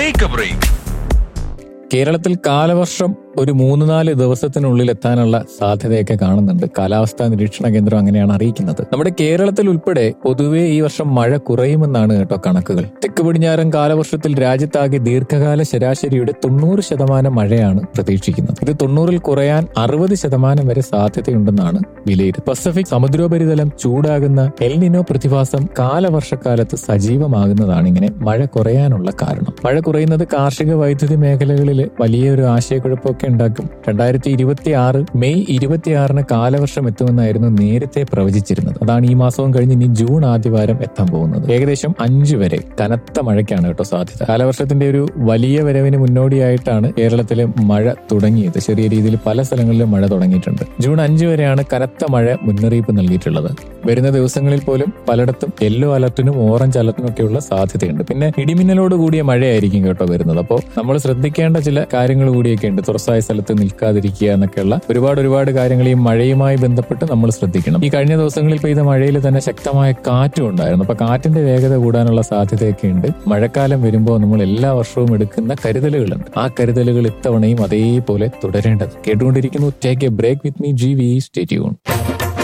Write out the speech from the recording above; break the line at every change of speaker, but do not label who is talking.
take a break
കേരളത്തിൽ കാലവർഷം ഒരു മൂന്ന് നാല് ദിവസത്തിനുള്ളിൽ എത്താനുള്ള സാധ്യതയൊക്കെ കാണുന്നുണ്ട് കാലാവസ്ഥാ നിരീക്ഷണ കേന്ദ്രം അങ്ങനെയാണ് അറിയിക്കുന്നത് നമ്മുടെ കേരളത്തിൽ ഉൾപ്പെടെ പൊതുവെ ഈ വർഷം മഴ കുറയുമെന്നാണ് കേട്ടോ കണക്കുകൾ തെക്ക് പടിഞ്ഞാറൻ കാലവർഷത്തിൽ രാജ്യത്താകെ ദീർഘകാല ശരാശരിയുടെ തൊണ്ണൂറ് ശതമാനം മഴയാണ് പ്രതീക്ഷിക്കുന്നത് ഇത് തൊണ്ണൂറിൽ കുറയാൻ അറുപത് ശതമാനം വരെ സാധ്യതയുണ്ടെന്നാണ് വിലയിരുത്തൽ പസഫിക് സമുദ്രോപരിതലം ചൂടാകുന്ന എൽനിനോ പ്രതിഭാസം കാലവർഷക്കാലത്ത് സജീവമാകുന്നതാണ് ഇങ്ങനെ മഴ കുറയാനുള്ള കാരണം മഴ കുറയുന്നത് കാർഷിക വൈദ്യുതി മേഖലകളിൽ വലിയൊരു ആശയക്കുഴപ്പമൊക്കെ ഉണ്ടാക്കും രണ്ടായിരത്തി ഇരുപത്തി ആറ് മെയ് ഇരുപത്തിയാറിന് കാലവർഷം എത്തുമെന്നായിരുന്നു നേരത്തെ പ്രവചിച്ചിരുന്നത് അതാണ് ഈ മാസവും കഴിഞ്ഞ് ഇനി ജൂൺ ആദ്യവാരം എത്താൻ പോകുന്നത് ഏകദേശം അഞ്ച് വരെ കനത്ത മഴയ്ക്കാണ് കേട്ടോ സാധ്യത കാലവർഷത്തിന്റെ ഒരു വലിയ വരവിന് മുന്നോടിയായിട്ടാണ് കേരളത്തിലെ മഴ തുടങ്ങിയത് ചെറിയ രീതിയിൽ പല സ്ഥലങ്ങളിലും മഴ തുടങ്ങിയിട്ടുണ്ട് ജൂൺ അഞ്ച് വരെയാണ് കനത്ത മഴ മുന്നറിയിപ്പ് നൽകിയിട്ടുള്ളത് വരുന്ന ദിവസങ്ങളിൽ പോലും പലയിടത്തും യെല്ലോ അലർട്ടിനും ഓറഞ്ച് അലർട്ടിനും ഒക്കെയുള്ള സാധ്യതയുണ്ട് പിന്നെ ഇടിമിന്നലോട് കൂടിയ മഴയായിരിക്കും കേട്ടോ വരുന്നത് അപ്പോൾ നമ്മൾ ശ്രദ്ധിക്കേണ്ട ചില കാര്യങ്ങൾ കൂടിയൊക്കെ ഉണ്ട് തുറസായ സ്ഥലത്ത് നിൽക്കാതിരിക്കുക എന്നൊക്കെയുള്ള ഒരുപാട് ഒരുപാട് കാര്യങ്ങൾ ഈ മഴയുമായി ബന്ധപ്പെട്ട് നമ്മൾ ശ്രദ്ധിക്കണം ഈ കഴിഞ്ഞ ദിവസങ്ങളിൽ പെയ്ത മഴയിൽ തന്നെ ശക്തമായ കാറ്റും ഉണ്ടായിരുന്നു അപ്പൊ കാറ്റിന്റെ വേഗത കൂടാനുള്ള സാധ്യതയൊക്കെ ഉണ്ട് മഴക്കാലം വരുമ്പോൾ നമ്മൾ എല്ലാ വർഷവും എടുക്കുന്ന കരുതലുകളുണ്ട് ആ കരുതലുകൾ ഇത്തവണയും അതേപോലെ തുടരേണ്ടത് കേട്ടുകൊണ്ടിരിക്കുന്നു take a break with me G V സ്റ്റേറ്റ്യൂൺ